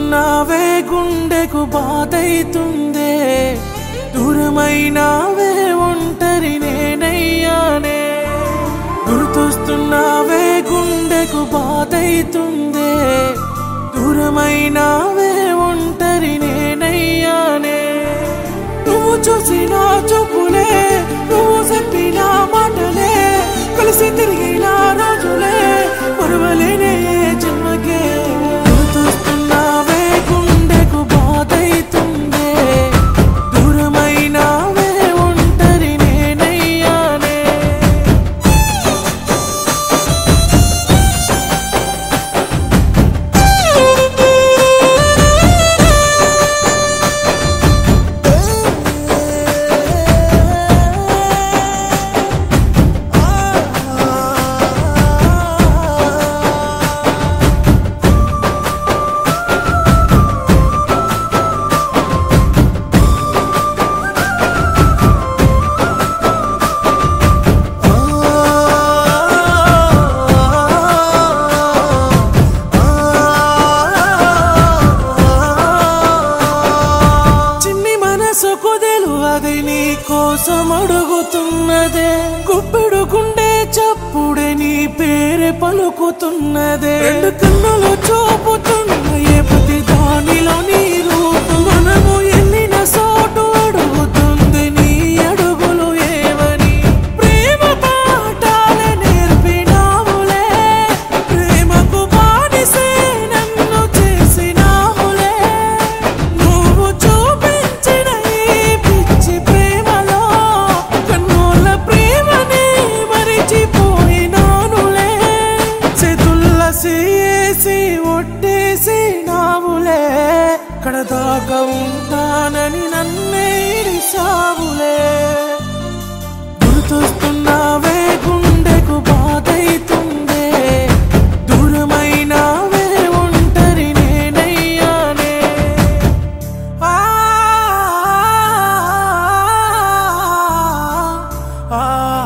గుర్తొస్తున్నావే గుండెకు బాధైతుందే దూరమైనావే ఒంటరి నేనయ్యానే గుర్తొస్తున్నావే గుండెకు బాధైతుందే దూరమైనావే ఒంటరి నేనయ్యానే నువ్వు చూసిన చూపులే నువ్వు చెప్పిన మాటలే కలిసి తిరిగిన రోజులే మరువలేనే ఏ జన్మకే గుర్తొస్తున్నావే గుండెకు బాధైతుందే దూరమైనావే ఒంటరి నేనయ్యానే చిన్ని మనసుకు అది నీ కోసం అడుగుతున్నదే గుప్పెడు గుండె చప్పుడే నీ పేరే పలుకుతున్నదే రెండు కన్నులు చూపుతున్న ఏ ప్రతి దానిలో నీ రూపు మనము ఎల్లిన సోటు అడుగుతుంది నీ అడుగులు ఏవని ప్రేమ పాఠాలే నేర్పినావులే ప్రేమకు బానిసే నన్ను చేసినావులే నువ్వు చూపించిన ఈ పిచ్చి ప్రేమలో కన్నుల ప్రేమని మరిచిపోయినానులే చేతుల్ల చేసి ఒట్టేసి నావులే కడదాకా ఉంటానని నన్నే ఇరిసావులే గుర్తొస్తున్నావే గుండెకు బాధైతుందే దూరమైనావే ఒంటరి నేనయ్యానే ఆ ఆ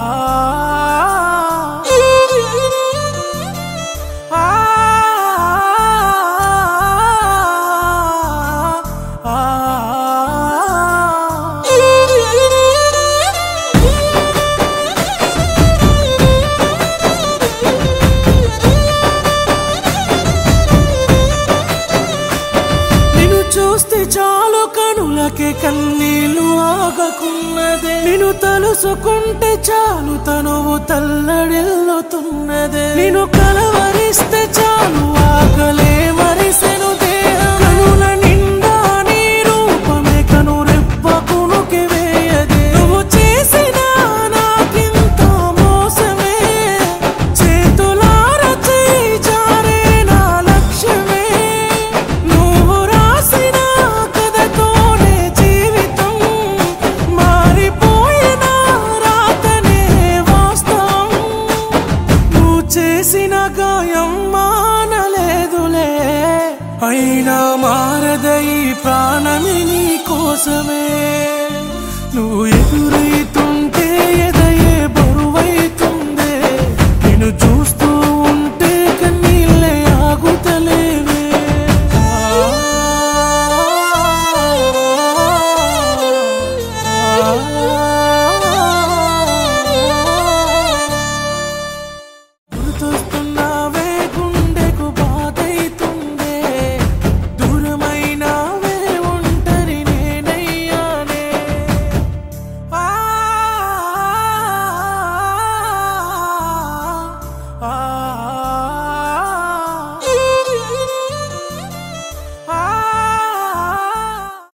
నిన్ను చూస్తే చాలు కనులకే కన్నీళ్లు ఆగకున్నదే నిన్ను తలుసుకుంటే చాలు తనువు తల్లడిల్లుతున్నదే నిన్ను కలవరిస్తే చాలు ఆకలే మరిసెను దేహం కనుల నిండా నీ రూపమే కను రెప్ప కునుకి వేయదే నువ్వు చేసిన నాకింత మోసమే చేతులార చేయి జారే నా లక్ష్యమే నువ్వు రాసిన కథతోనే జీవితం మారిపోయిన రాతనే వాస్తవం నువ్వు చేసిన గాయం మానలేదులే అయినా మారద ఈ ప్రాణమి నీ కోసమే నువ్వు ఎదురైతుంటే ఎదయే బరువైతుందే నేను చూస్తే